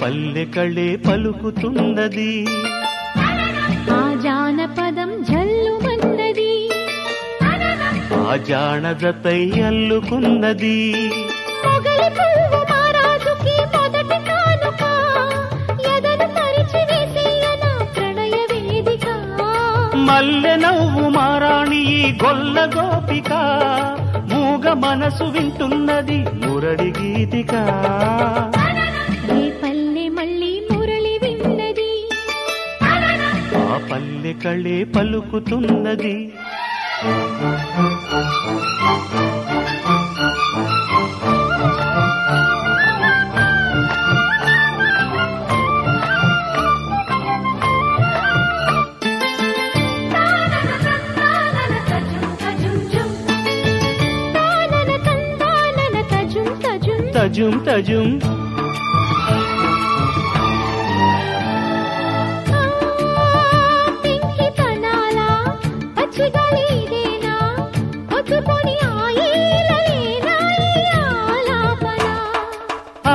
పల్లె కళే పలుకుతున్నది ఆ జానపదం జల్లుమన్నది ఆ జానదతై అల్లుకున్నది మొగలి పువ్వు మహారాజుకి మొదటి కానుక ఎదను పరిచి వేసేయన ప్రణయ వేదిక మల్లె నవ్వు మారాణి ఈ గొల్ల గోపిక మూగ మనసు వింటున్నది మురడి గీతిక రే పల్లె మళ్ళీ మురళి విన్నది ఆ పల్లె కళే పలుకుతున్నది తానన తందానన తజుం తజుం తజుం తజుం పింకి తనాల పచ్చిగాలి ఇదేనా ఒత్తుకొని ఆయేలలేనా ఈ ఆలాపన ఆ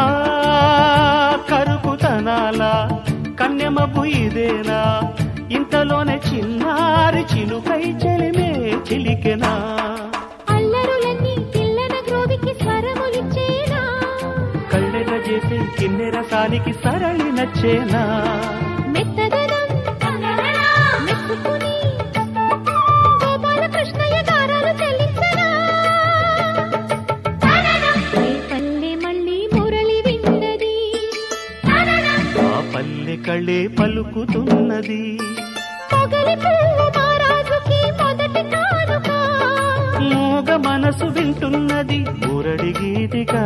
కరుకుతనాల కన్యమపు ఇదేనా ఇంతలోనే చిన్నారి చిలుకై చెలిమే చిలికెనా అల్లరులన్నీ పిల్లన గ్రోవికి స్వరములిచ్చేనా కళ్ళెర చేసే కిన్నెర సానికి సరళి నచ్చేనా మెత్తదనం మెచ్చుకుని గోపాలకృష్ణయ్య గారాలు చెల్లించరా రే పల్లె మళ్ళీ మురళి విన్నది ఆ పల్లె కళ్ళే పలుకుతున్నది పొగలి పువ్వు మహారాజుకి మొదటి కానుక మూగ మనసు వింటున్నది మురడి గీతిగా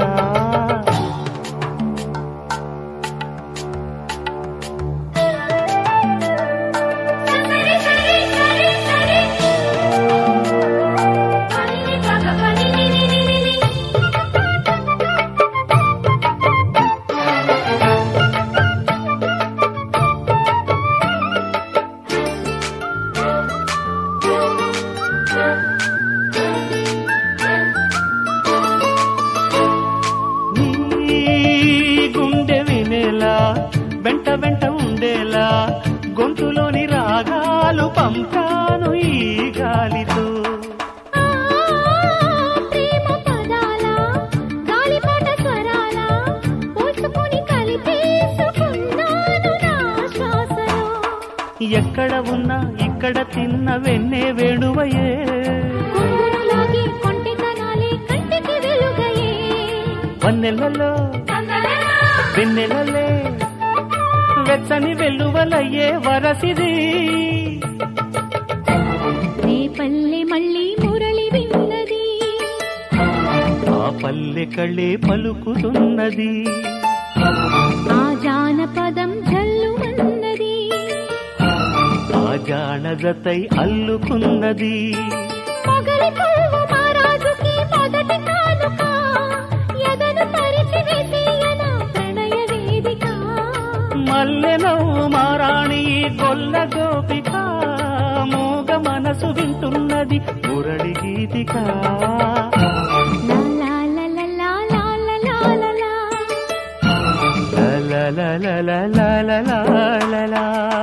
నీ గుండె వినేలా వెంట వెంట ఉండేలా గొంతులోని రాగాలు పంపాను ఈ గాలితో ఆ ప్రేమ పదాల గాలిపాట స్వరాల పోల్చుకొని కలిపేసుకున్నాను నా శ్వాసలో ఎక్కడ ఉన్నా ఇక్కడ తిన్న వెన్నే వేణువయే కొంగును లాగి కొంటెతనాలే కంటికి వెలుగయే వన్నెలలో వెన్నెలలే వెచ్చని వెల్లువలయ్యే వరసిది రే పల్లె మళ్ళీ మురళి విన్నది ఆ పల్లె కళ్ళే పలుకుతున్నది ఆ జానపదం జల్లుమన్నది ఆ జానదతై అల్లుకున్నది మొగలి పువ్వు మహారాజుకి మొదటి కానుక ఎదను పరిచి వేసేయన ప్రణయ వేదిక మల్లె నవ్వు మారాణి గొల్ల గోపిక మూగ మనసు వింటున్నది మురళి గీతిక లా లా లా లా లా లా లా లా లా లా. ల ల ల ల ల ల ల ల ల.